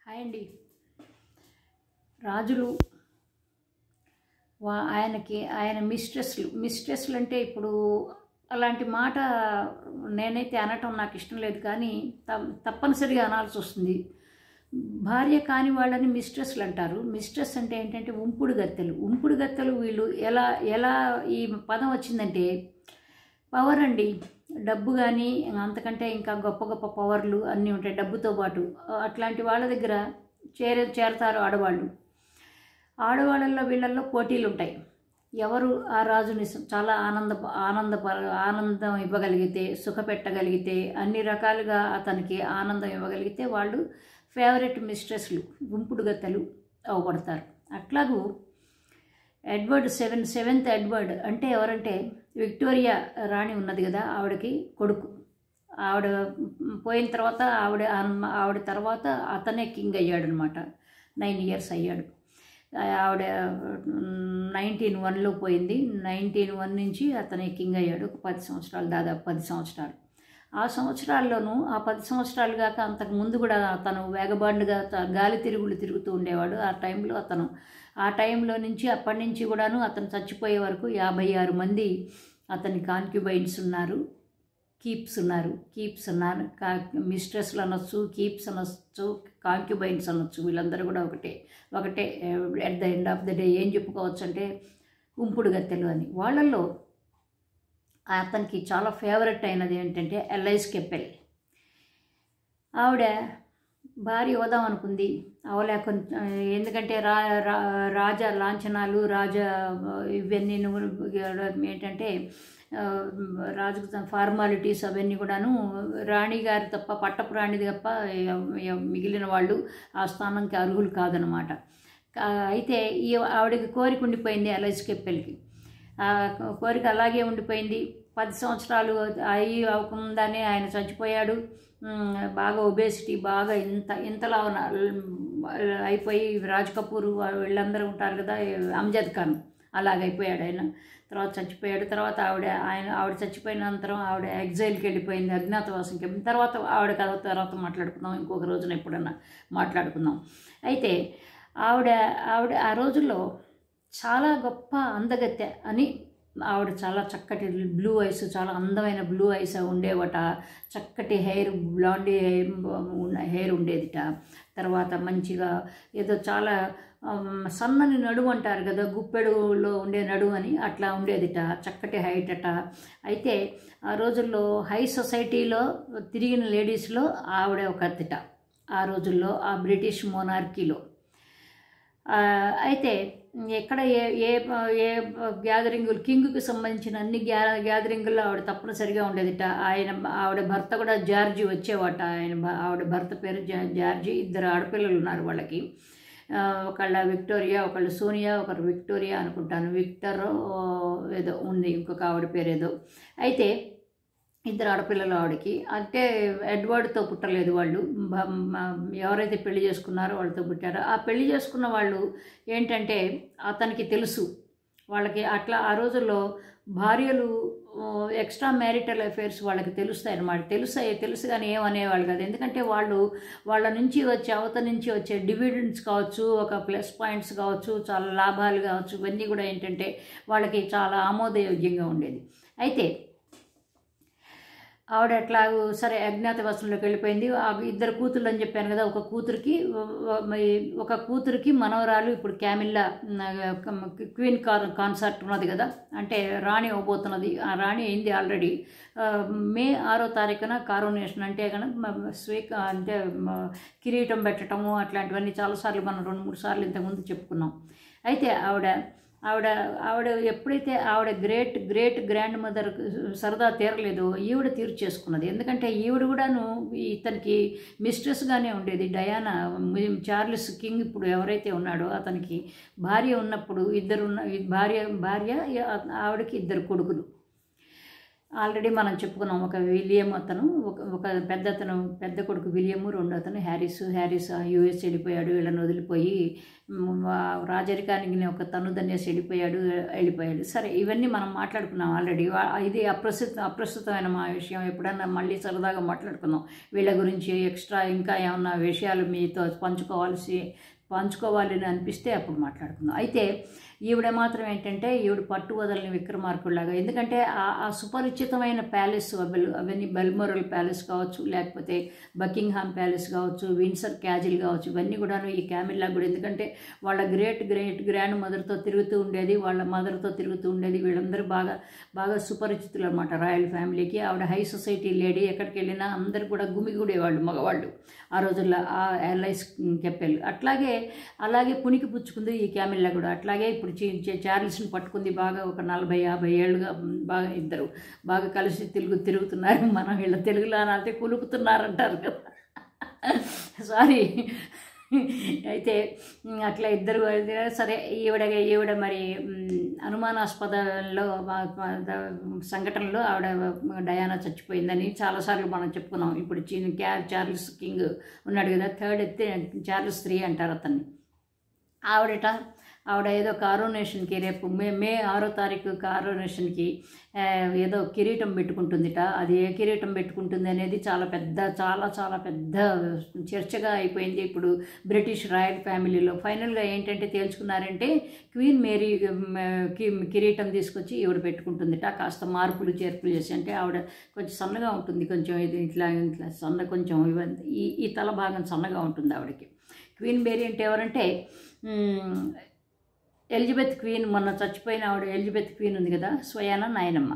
Hi అండి రాజులు వా ఆయనకి ఆయన మిస్ట్రెస్లు మిస్ట్రెస్లు అంటే ఇప్పుడు అలాంటి మాట నేనైతే అనటం నాకు ఇష్టం లేదు కానీ త- తప్పనిసరిగా అనాల్సి వస్తుంది భార్య కాని వాళ్ళని మిస్ట్రెస్లు అంటారు మిస్ట్రెస్ అంటే ఏంటంటే ఉంపుడు గత్తెలు ఉంపుడు గత్తెలు వీళ్ళు ఎలా ఎలా ఈ పదం వచ్చిందంటే పవర్ అండి డబ్బు కానీ అంతకంటే ఇంకా గొప్ప గొప్ప పవర్లు అన్నీ ఉంటాయి డబ్బుతో పాటు అట్లాంటి వాళ్ళ దగ్గర చేర చేరతారు ఆడవాళ్ళు ఆడవాళ్ళల్లో వీళ్ళల్లో పోటీలు ఉంటాయి ఎవరు ఆ రాజుని స- చాలా ఆనంద ఆనంద ఆనందం ఇవ్వగలిగితే సుఖపెట్టగలిగితే అన్ని రకాలుగా అతనికి ఆనందం ఇవ్వగలిగితే వాళ్ళు ఫేవరెట్ మిస్ట్రెస్లు గుంపుడు గత్తెలు అవబడతారు అట్లాగూ ఎడ్వర్డ్ సెవెన్ సెవెంత్ ఎడ్వర్డ్ అంటే ఎవరంటే విక్టోరియా రాణి ఉన్నది కదా ఆవిడకి కొడుకు ఆవిడ పోయిన తర్వాత ఆవిడ ఆవిడ తర్వాత అతనే కింగ్ అయ్యాడు అనమాట నైన్ ఇయర్స్ అయ్యాడు ఆవిడ నైన్టీన్ వన్లో పోయింది నైన్టీన్ వన్ నుంచి అతనే కింగ్ అయ్యాడు ఒక పది సంవత్సరాలు దాదాపు పది సంవత్సరాలు ఆ సంవత్సరాల్లోనూ ఆ పది సంవత్సరాలు కాక అంతకు ముందు కూడా అతను వేగబాండుగా త- గాలి తిరుగులు తిరుగుతూ ఉండేవాడు ఆ టైంలో అతను ఆ టైంలో నుంచి అప్పటి నుంచి కూడాను అతను చచ్చిపోయే వరకు యాభై ఆరు మంది అతని కాన్క్యుబైన్స్ ఉన్నారు కీప్స్ ఉన్నారు కీప్స్ ఉన్నారు కా మిస్ట్రెస్లు అనొచ్చు కీప్స్ అనొచ్చు కాంక్యుబైన్స్ అనొచ్చు వీళ్ళందరూ కూడా ఒకటే ఒకటే at the end of the day ఏం చెప్పుకోవచ్చు అంటే ఉంపుడు గత్తెలు అని వాళ్ళల్లో అతనికి చాలా ఫేవరెట్ అయినది ఏంటంటే ఎల్ఐస్ కెప్పెల్ ఆవిడ భార్య అవుదాం అనుకుంది అవలేక ఎందుకంటే రా రా- రాజా లాంఛనాలు రాజా ఇవన్నీ ఏంటంటే ఆ, రాజు ఫార్మాలిటీస్ అవన్నీ కూడాను రాణి గారు తప్ప పట్టపు రాణి తప్ప ఎవ- ఎవ- మిగిలిన వాళ్ళు ఆ స్థానంకి అర్హులు కాదనమాట కా- అయితే ఈ ఆవిడకి కోరిక ఉండిపోయింది ఎలైస్ కెప్పెల్కి ఆ కోరిక అలాగే ఉండిపోయింది పది సంవత్సరాలు అయ్యి అవ్వకుండానే ఆయన చచ్చిపోయాడు ఉమ్, బాగా ఒబేసిటీ బాగా ఇంత ఇంతలా ఉన్న అయిపోయి రాజ్ కపూర్ వీళ్ళందరూ ఉంటారు కదా అమ్జద్ ఖాన్ అలాగైపోయాడు ఆయన తర్వాత చచ్చిపోయాడు తర్వాత ఆవిడ ఆయన ఆవిడ చచ్చిపోయిన అనంతరం ఆవిడ ఎగ్జైల్కి వెళ్ళిపోయింది అజ్ఞాతవాసంకి వెళ్ళింది. తర్వాత ఆవిడ కథ తర్వాత మాట్లాడుకుందాం ఇంకొక రోజున ఎప్పుడన్నా మాట్లాడుకుందాం అయితే ఆవిడ ఆవిడ ఆ రోజుల్లో చాలా గొప్ప అందగత్తె అని ఆవిడ చాలా చక్కటి బ్లూ ఐస్ చాలా అందమైన బ్లూ ఐస్ ఉండేవట చక్కటి హెయిర్ బ్లాండీ హెయిర్ ఉన్న హెయిర్ ఉండేదిట తర్వాత మంచిగా ఏదో చాలా ఆమ్, సన్నని నడుము అంటారు కదా గుప్పెడులో ఉండే నడుము అని అట్లా ఉండేదిట చక్కటి హైట్ అట అయితే ఆ రోజుల్లో హై సొసైటీలో తిరిగిన లేడీస్లో ఆవిడ ఒక అత్తిట ఆ రోజుల్లో ఆ బ్రిటిష్ మోనార్కీలో ఆ, అయితే ఎక్కడ ఏ ఏ ఏ గ్యాదరింగులు కింగ్కి సంబంధించిన అన్ని గ్యా గ్యాదరింగుల్లో ఆవిడ తప్పనిసరిగా ఉండేదిట ఆయన ఆవిడ భర్త కూడా జార్జి వచ్చేవాట ఆయన భ- ఆవిడ భర్త పేరు జా- జార్జి ఇద్దరు ఆడపిల్లలు ఉన్నారు వాళ్ళకి ఆ, ఒకళ్ళ విక్టోరియా ఒకళ్ళు సోనియా ఒకరు విక్టోరియా అనుకుంటాను విక్టర్ ఓ, ఏదో ఉంది ఇంకొక ఆవిడ పేరు ఏదో అయితే ఇద్దరు ఆడపిల్లలు ఆవిడకి అంటే ఎడ్వర్డ్తో పుట్టలేదు వాళ్ళు బ- మ- ఎవరైతే పెళ్లి చేసుకున్నారో వాళ్ళతో పుట్టారో ఆ పెళ్లి చేసుకున్న వాళ్ళు ఏంటంటే అతనికి తెలుసు వాళ్ళకి అట్లా ఆ రోజుల్లో భార్యలు ఎక్స్ట్రా మ్యారిటల్ అఫైర్స్ వాళ్ళకి తెలుస్తాయి అన్నమాట తెలుస్తాయి తెలుసు కానీ ఏమనేవాళ్ళు కాదు ఎందుకంటే వాళ్ళు వాళ్ళ నుంచి వచ్చే అవత నుంచి వచ్చే డివిడెండ్స్ కావచ్చు ఒక ప్లస్ పాయింట్స్ కావచ్చు చాలా లాభాలు కావచ్చు ఇవన్నీ కూడా ఏంటంటే వాళ్ళకి చాలా ఆమోదయోగ్యంగా ఉండేది అయితే ఆవిడ ఎట్లాగూ సరే అజ్ఞాతవాసంలోకి వెళ్ళిపోయింది ఆ ఇద్దరు కూతుళ్ళు అని చెప్పాను కదా ఒక కూతురికి వ- మరి ఒక కూతురికి మనవరాలు ఇప్పుడు క్యామిల్లా ఉమ్, క్వీన్ కార్ కాన్సర్ట్ ఉన్నది కదా అంటే రాణి అవబోతున్నది ఆ రాణి అయింది ఆల్రెడీ ఆ, మే ఆరో తారీఖున కారోనేషన్ అంటే కనుక స్వీక అంటే మ, కిరీటం పెట్టడము అట్లాంటివన్నీ చాలాసార్లు మనం రెండు మూడు సార్లు ఇంతకుముందు చెప్పుకున్నాం అయితే ఆవిడ ఆవిడ ఆవిడ ఎప్పుడైతే ఆవిడ గ్రేట్ గ్రేట్ గ్రాండ్ మదర్ సరదా తీరలేదో ఈవిడ తీర్చేసుకున్నది ఎందుకంటే ఈవిడ కూడాను ఇతనికి మిస్ట్రెస్గానే ఉండేది డయానా మి- చార్లెస్ కింగ్ ఇప్పుడు ఎవరైతే ఉన్నాడో అతనికి భార్య ఉన్నప్పుడు ఇద్దరు ఉన్న భార్య భార్య ఆవిడకి ఇద్దరు కొడుకులు ఆల్రెడీ మనం చెప్పుకున్నాం ఒక విలియం అతను ఒక ఒక పెద్ద అతను పెద్ద కొడుకు విలియము రెండో అతను హ్యారిస్ హ్యారిస్ యుఎస్ వెళ్ళిపోయాడు వీళ్ళని వదిలిపోయి మ్, వా- రాజరికానికి ఒక తను ధన్యసి వెళ్ళిపోయాడు వెళ్ళిపోయాడు సరే ఇవన్నీ మనం మాట్లాడుకున్నాం ఆల్రెడీ వా- ఇది అప్రస్తుత అప్రస్తుతమైన మా విషయం ఎప్పుడన్నా మళ్ళీ సరదాగా మాట్లాడుకుందాం వీళ్ళ గురించి ఎక్స్ట్రా ఇంకా ఏమన్నా విషయాలు మీతో పంచుకోవాల్సి పంచుకోవాలని అనిపిస్తే అప్పుడు మాట్లాడుకుందాం అయితే ఈవిడ మాత్రం ఏంటంటే ఈవిడ పట్టు వదలని విక్రమార్కుడిలాగా ఎందుకంటే ఆ ఆ సుపరిచితమైన ప్యాలెస్ అవి- అవన్నీ బెల్మోరల్ ప్యాలెస్ కావచ్చు లేకపోతే బకింగ్హామ్ ప్యాలెస్ కావచ్చు విన్సర్ క్యాజిల్ కావచ్చు ఇవన్నీ కూడాను ఈ క్యామిల్లా కూడా ఎందుకంటే వాళ్ళ గ్రేట్ గ్రేట్ గ్రాండ్ మదర్తో తిరుగుతూ ఉండేది వాళ్ళ మదర్తో తిరుగుతూ ఉండేది వీళ్ళందరూ బాగా బాగా సుపరిచితులు అనమాట రాయల్ ఫ్యామిలీకి ఆవిడ హై సొసైటీ లేడీ ఎక్కడికి వెళ్ళినా అందరు కూడా గుమిగూడేవాళ్ళు మగవాళ్ళు ఆ రోజుల్లో ఆ ఎల్ఐస్ కెప్పెలు అట్లాగే అలాగే పుణికి పుచ్చుకుంది ఈ క్యామిల్లా కూడా అట్లాగే ఇప్పుడు చీ- చీ- చార్ల్స్ని పట్టుకుంది బాగా ఒక నలభై యాభై ఏళ్ళుగా బాగా ఇద్దరు బాగా కలిసి తిరుగు తిరుగుతున్నారు మనం వీళ్ళ తెలుగులో అంటే కులుకుతున్నారంటారు కదా సారీ అయితే ఉమ్, అట్లా ఇద్దరు అయితే సరే ఈవిడ ఈవిడ మరి ఉమ్, అనుమానాస్పదంలో మా- మా- ద- సంఘటనలో ఆవిడ డయానా చచ్చిపోయిందని చాలాసార్లు మనం చెప్పుకున్నాం ఇప్పుడు చీన్ క్యా చార్లెస్ కింగ్ ఉన్నాడు కదా థర్డ్ ఎత్తే చార్లెస్ త్రీ అంటారు అతన్ని ఆవిడట ఆవిడ ఏదో కారోనేషన్కి రేపు మే మే ఆరో తారీఖు కారోనేషన్కి ఆ, ఏదో కిరీటం పెట్టుకుంటుందిట అది ఏ కిరీటం పెట్టుకుంటుంది అనేది చాలా పెద్ద చాలా చాలా పెద్ద చర్చగా అయిపోయింది ఇప్పుడు బ్రిటిష్ రాయల్ ఫ్యామిలీలో ఫైనల్గా ఏంటంటే తేల్చుకున్నారంటే క్వీన్ మేరీ మ్, కి- కిరీటం తీసుకొచ్చి ఈవిడ పెట్టుకుంటుందిట కాస్త మార్పులు చేర్పులు చేసి అంటే ఆవిడ కొంచెం సన్నగా ఉంటుంది కొంచెం ఇది ఇట్లా ఇట్లా సన్న కొంచెం ఇవన్నీ ఈ ఈ తల భాగం సన్నగా ఉంటుంది ఆవిడకి క్వీన్ మేరీ అంటే ఎవరంటే మ్, ఎలిజబెత్ క్వీన్ మొన్న చచ్చిపోయిన ఆవిడ ఎలిజబెత్ క్వీన్ ఉంది కదా స్వయాన నాయనమ్మ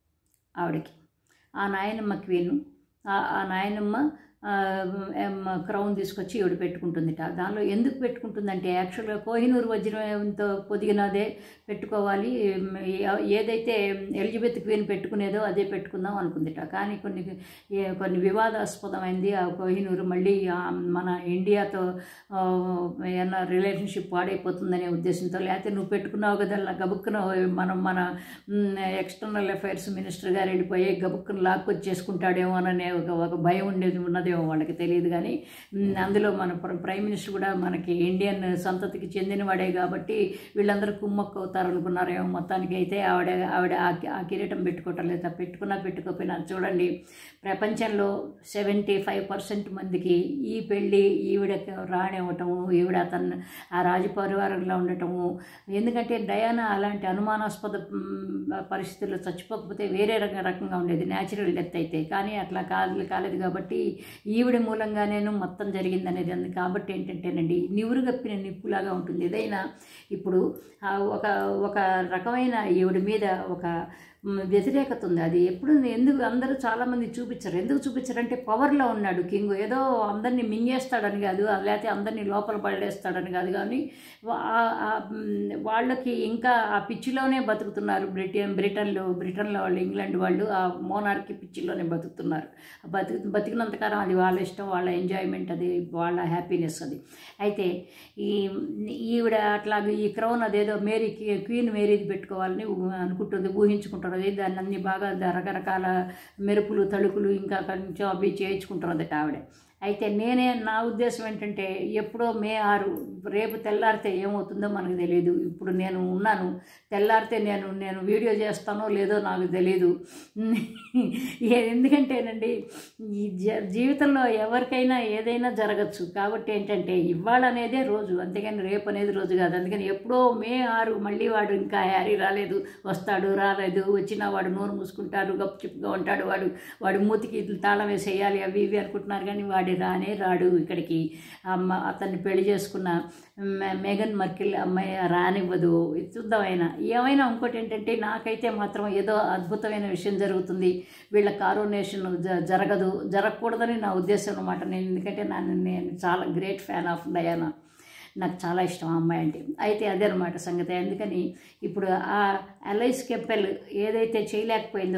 ఆవిడకి ఆ నాయనమ్మ క్వీను ఆ- ఆ నాయనమ్మ ఆ, ఎం, క్రౌన్ తీసుకొచ్చి ఈవిడ పెట్టుకుంటుందిట దానిలో ఎందుకు పెట్టుకుంటుందంటే యాక్చువల్గా కోహినూరు వజ్రంతో పొదిగినదే పెట్టుకోవాలి ఎం, ఏ- ఏదైతే ఎలిజబెత్ క్వీన్ పెట్టుకునేదో అదే పెట్టుకుందాం అనుకుందిట కానీ కొన్ని ఏ- కొన్ని వివాదాస్పదమైంది ఆ కోహినూరు మళ్ళీ ఆ మన ఇండియాతో ఆ, ఏమన్నా రిలేషన్షిప్ పాడైపోతుందనే ఉద్దేశంతో లేకపోతే నువ్వు పెట్టుకున్నావు కదా అలా గబుక్కున మనం మన ఎక్స్టర్నల్ అఫైర్స్ మినిస్టర్ గారు వెళ్ళిపోయి గబుక్కున లాక్కొచ్చేసుకుంటాడేమో అనే ఒక ఒక భయం ఉండేది ఉన్నదేమో వాళ్ళకి తెలియదు కానీ మ్, అందులో మన ప్ర- ప్రైమ్ మినిస్టర్ కూడా మనకి ఇండియన్ సంతతికి చెందినవాడే కాబట్టి వీళ్ళందరూ కుమ్మక్కు అవుతారు అనుకున్నారేమో మొత్తానికి అయితే ఆవిడ ఆవిడ ఆ కి- ఆ కిరీటం పెట్టుకోవటం లేదా పెట్టుకున్నా పెట్టుకోకపోయినా చూడండి ప్రపంచంలో సెవెంటీ ఫైవ్ పర్సెంట్ మందికి ఈ పెళ్ళి ఈవిడ రానివ్వటము ఈవిడ అతను ఆ రాజపరివారంలో ఉండటము ఎందుకంటే డయానా అలాంటి అనుమానాస్పద మ్, పరిస్థితుల్లో చచ్చిపోకపోతే వేరే రక రకంగా ఉండేది న్యాచురల్ డెత్ అయితే కానీ అట్లా కాదు కాలేదు కాబట్టి ఈవిడ మూలంగానేను మొత్తం జరిగింది అనేది అంది కాబట్టి ఏంటంటేనండి నివురు గప్పిన నిప్పులాగా ఉంటుంది ఏదైనా ఇప్పుడు ఆ ఒక ఒక రకమైన ఈవిడ మీద ఒక మ్, వ్యతిరేకత ఉంది అది ఎప్పుడు ఎందుకు అందరూ చాలామంది చూపించరు ఎందుకు చూపించరంటే పవర్లో ఉన్నాడు కింగ్ ఏదో అందరినీ మింగేస్తాడని కాదు లేకపోతే అందరినీ లోపల పడేస్తాడని కాదు కానీ వా- ఆ- ఆ, మ్, వాళ్ళకి ఇంకా ఆ పిచ్చిలోనే బతుకుతున్నారు బ్రిటన్ బ్రిటన్లో బ్రిటన్లో వాళ్ళు ఇంగ్లాండ్ వాళ్ళు ఆ మోనార్కి పిచ్చిలోనే బతుకుతున్నారు బతుకు బతికినంతకాలం అది వాళ్ళ ఇష్టం వాళ్ళ ఎంజాయ్మెంట్ అది వాళ్ళ హ్యాపీనెస్ అది అయితే ఈ ఈవిడ అట్లాగే ఈ క్రౌన్ అదేదో మేరీకి క్వీన్ మేరీది పెట్టుకోవాలని ఊ- అనుకుంటుంది ఊహించుకుంటున్నది దాన్ని అన్ని బాగా ద- రకరకాల మెరుపులు తళుకులు ఇంకా కొంచెం అవి చేయించుకుంటున్నదట ఆవిడ అయితే నేనే నా ఉద్దేశం ఏంటంటే ఎప్పుడో మే ఆరు రేపు తెల్లారితే ఏమవుతుందో మనకు తెలియదు ఇప్పుడు నేను ఉన్నాను తెల్లారితే నేను నేను వీడియో చేస్తానో లేదో నాకు తెలియదు ఏ- ఎందుకంటేనండి ఈ జ- జీవితంలో ఎవరికైనా ఏదైనా జరగచ్చు కాబట్టి ఏంటంటే ఇవాళ అనేదే రోజు అంతేగాని రేపు అనేది రోజు కాదు అందుకని ఎప్పుడో మే ఆరు మళ్ళీ వాడు ఇంకా హ్యారీ రాలేదు వస్తాడు రాలేదు వచ్చినా వాడు నోరు మూసుకుంటాడు గప్చిప్గా ఉంటాడు వాడు వాడి మూతికి తాళం వేసేయాలి అవి ఇవి అనుకుంటున్నారు కానీ వాడి రానే రాడు ఇక్కడికి అమ్మ అతన్ని పెళ్లి చేసుకున్న మె- మెగన్ మర్కిల్ అమ్మాయి రానివ్వదు ఇది చూద్దాం అయినా ఏమైనా ఇంకోటి ఏంటంటే నాకైతే మాత్రం ఏదో అద్భుతమైన విషయం జరుగుతుంది వీళ్ళ కారోనేషన్ జ- జరగదు జరగకూడదని నా ఉద్దేశం అనమాట నేను ఎందుకంటే నన్ను నేను చాలా గ్రేట్ ఫ్యాన్ ఆఫ్ డయానా నాకు చాలా ఇష్టం ఆ అమ్మాయి అంటే అయితే అదే అనమాట సంగతి అందుకని ఇప్పుడు ఆ అలైస్ కెప్పెల్ ఏదైతే చేయలేకపోయిందో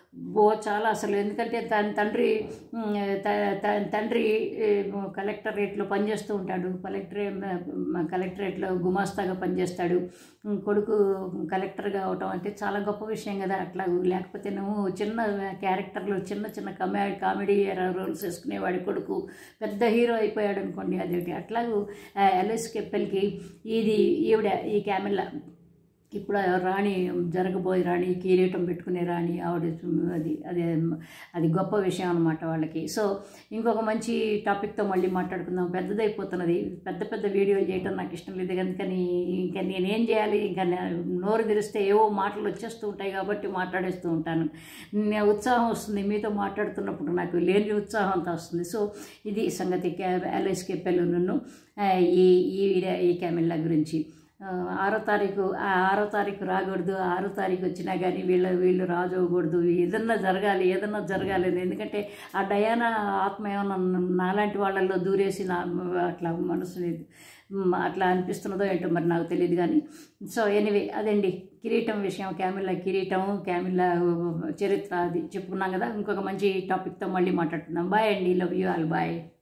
బో చాలా అసలు ఎందుకంటే తన తండ్రి ఉమ్, త- త- తండ్రి ఏ, కలెక్టరేట్లో పనిచేస్తూ ఉంటాడు కలెక్టరే మ- కలెక్టరేట్లో గుమాస్తాగా పనిచేస్తాడు ఉమ్, కొడుకు కలెక్టర్గా అవటం అంటే చాలా గొప్ప విషయం కదా అట్లా లేకపోతే నువ్వు చిన్న క్యారెక్టర్లు చిన్న చిన్న కమె కామెడీ రోల్స్ వేసుకునేవాడి కొడుకు పెద్ద హీరో అయిపోయాడు అనుకోండి అదేంటి అట్లాగూ ఎల్ఎస్ కెప్పెల్కి ఇది ఈవిడ ఈ క్యామెల్లా ఇప్పుడు ఆ రాణి జరగబోయే రాణి కిరీటం పెట్టుకునే రాణి ఆవిడ అది అదే అది గొప్ప విషయం అనమాట వాళ్ళకి సో ఇంకొక మంచి టాపిక్తో మళ్ళీ మాట్లాడుకుందాం పెద్దదైపోతున్నది పెద్ద పెద్ద వీడియోలు చేయటం నాకు ఇష్టం లేదు అందుకని ఇంకా నేనేం చేయాలి ఇంకా నా- నోరు తెరిస్తే ఏవో మాటలు వచ్చేస్తూ ఉంటాయి కాబట్టి మాట్లాడేస్తూ ఉంటాను నా ఉత్సాహం వస్తుంది మీతో మాట్లాడుతున్నప్పుడు నాకు లేని ఉత్సాహం అంతా వస్తుంది సో ఇది సంగతి ఎల్ఎస్కే పెళ్ళు నన్ను ఈ ఈ ఈ క్యామెల్లా గురించి ఆ, ఆరో తారీఖు ఆ ఆరో తారీఖు రాకూడదు ఆరో తారీఖు వచ్చినా కానీ వీళ్ళ వీళ్ళు రాజు అవ్వకూడదు ఏదన్నా జరగాలి ఏదన్నా జరగాలి అని. ఎందుకంటే ఆ డయానా ఆత్మ ఏమన్నా నాలాంటి వాళ్ళల్లో దూరేసి నా అట్లా మనసుని మ్, అట్లా అనిపిస్తున్నదో ఏంటో మరి నాకు తెలియదు కానీ సో ఎనీవే అదండి కిరీటం విషయం క్యామిల్లా కిరీటం క్యామిల్లా చరిత్ర అది చెప్పుకున్నాం కదా ఇంకొక మంచి టాపిక్తో మళ్ళీ మాట్లాడుకుందాం బాయ్ అండి లవ్ యూ ఆల్ బాయ్